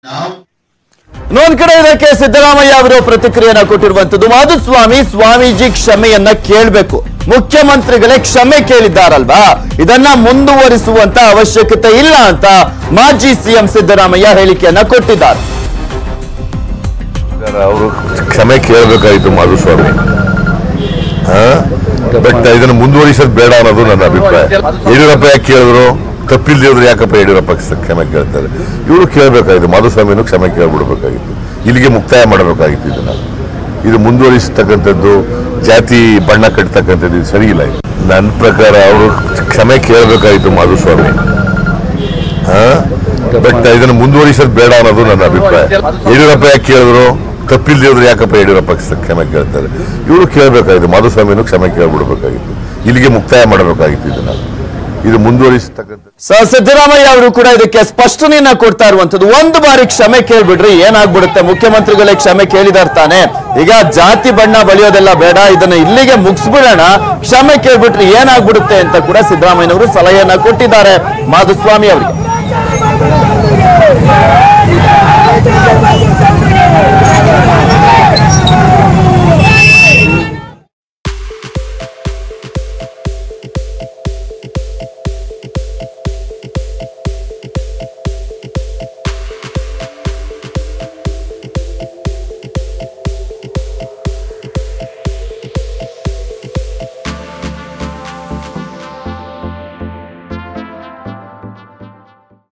ಇನ್ನೊಂದ್ ಕಡೆ ಇದಕ್ಕೆ ಸಿದ್ದರಾಮಯ್ಯ ಅವರು ಪ್ರತಿಕ್ರಿಯೆಯನ್ನ ಕೊಟ್ಟಿರುವಂತದ್ದು ಮಾಧುಸ್ವಾಮಿ ಸ್ವಾಮೀಜಿ ಕ್ಷಮೆಯನ್ನ ಕೇಳಬೇಕು ಮುಖ್ಯಮಂತ್ರಿಗಳೇ ಕ್ಷಮೆ ಕೇಳಿದ್ದಾರಲ್ವಾ ಇದನ್ನ ಮುಂದುವರಿಸುವಂತ ಅವಶ್ಯಕತೆ ಇಲ್ಲ ಅಂತ ಮಾಜಿ ಸಿಎಂ ಸಿದ್ದರಾಮಯ್ಯ ಹೇಳಿಕೆಯನ್ನ ಕೊಟ್ಟಿದ್ದಾರೆ ಅವರು ಕ್ಷಮೆ ಕೇಳಬೇಕಾಗಿತ್ತು ಮಾಧುಸ್ವಾಮಿ ಬಟ್ ಇದನ್ನು ಮುಂದುವರಿಸೋದು ಬೇಡ ಅನ್ನೋದು ನನ್ನ ಅಭಿಪ್ರಾಯ ಯಡಿಯೂರಪ್ಪ ಯಾಕೆ ಕೇಳಿದ್ರು ತಪ್ಪಿಲ್ದಿದ್ರು ಯಾಕಪ್ಪ ಯಡಿಯೂರಪ್ಪ ಕ್ಷಮೆ ಕೇಳ್ತಾರೆ ಇವರು ಕೇಳಬೇಕಾಗಿತ್ತು ಮಾಧುಸ್ವಾಮಿನೂ ಕ್ಷಮೆ ಕೇಳ್ಬಿಡ್ಬೇಕಾಗಿತ್ತು ಇಲ್ಲಿಗೆ ಮುಕ್ತಾಯ ಮಾಡಬೇಕಾಗಿತ್ತು ಇದನ್ನ ಇದು ಮುಂದುವರಿಸತಕ್ಕಂಥದ್ದು ಜಾತಿ ಬಣ್ಣ ಕಟ್ತಕ್ಕಂಥದ್ದು ಇದು ಸರಿ ಇಲ್ಲ ಇದು ನನ್ನ ಪ್ರಕಾರ ಅವರು ಕ್ಷಮೆ ಕೇಳಬೇಕಾಗಿತ್ತು ಮಾಧುಸ್ವಾಮಿ ಬಟ್ ಇದನ್ನು ಮುಂದುವರಿಸೋದು ಬೇಡ ಅನ್ನೋದು ನನ್ನ ಅಭಿಪ್ರಾಯ ಯಡಿಯೂರಪ್ಪ ಯಾಕೆ ಕೇಳಿದ್ರು ತಪ್ಪಿಲ್ದಿದ್ರು ಯಾಕಪ್ಪ ಯಡಿಯೂರಪ್ಪ ಕ್ಷಮೆ ಕೇಳ್ತಾರೆ ಇವರು ಕೇಳಬೇಕಾಗಿತ್ತು ಮಾಧುಸ್ವಾಮಿನೂ ಕ್ಷಮೆ ಕೇಳ್ಬಿಡ್ಬೇಕಾಗಿತ್ತು ಇಲ್ಲಿಗೆ ಮುಕ್ತಾಯ ಮಾಡಬೇಕಾಗಿತ್ತು ಇದನ್ನ ಇದು ಮುಂದುವರಿಸತಕ್ಕಂಥ ಸ ಸಿದ್ದರಾಮಯ್ಯ ಅವರು ಕೂಡ ಇದಕ್ಕೆ ಸ್ಪಷ್ಟನೆಯನ್ನ ಕೊಡ್ತಾ ಇರುವಂತದ್ದು ಒಂದು ಬಾರಿ ಕ್ಷಮೆ ಕೇಳ್ಬಿಡ್ರಿ ಏನಾಗ್ಬಿಡುತ್ತೆ ಮುಖ್ಯಮಂತ್ರಿಗಳೇ ಕ್ಷಮೆ ಕೇಳಿದಾರ್ ತಾನೆ ಈಗ ಜಾತಿ ಬಣ್ಣ ಬಳಿಯೋದೆಲ್ಲ ಬೇಡ ಇದನ್ನ ಇಲ್ಲಿಗೆ ಮುಗಿಸ್ಬಿಡೋಣ ಕ್ಷಮೆ ಕೇಳ್ಬಿಟ್ರಿ ಏನಾಗ್ಬಿಡುತ್ತೆ ಅಂತ ಕೂಡ ಸಿದ್ದರಾಮಯ್ಯನವರು ಸಲಹೆಯನ್ನ ಕೊಟ್ಟಿದ್ದಾರೆ ಮಾಧುಸ್ವಾಮಿ ಅವರಿಗೆ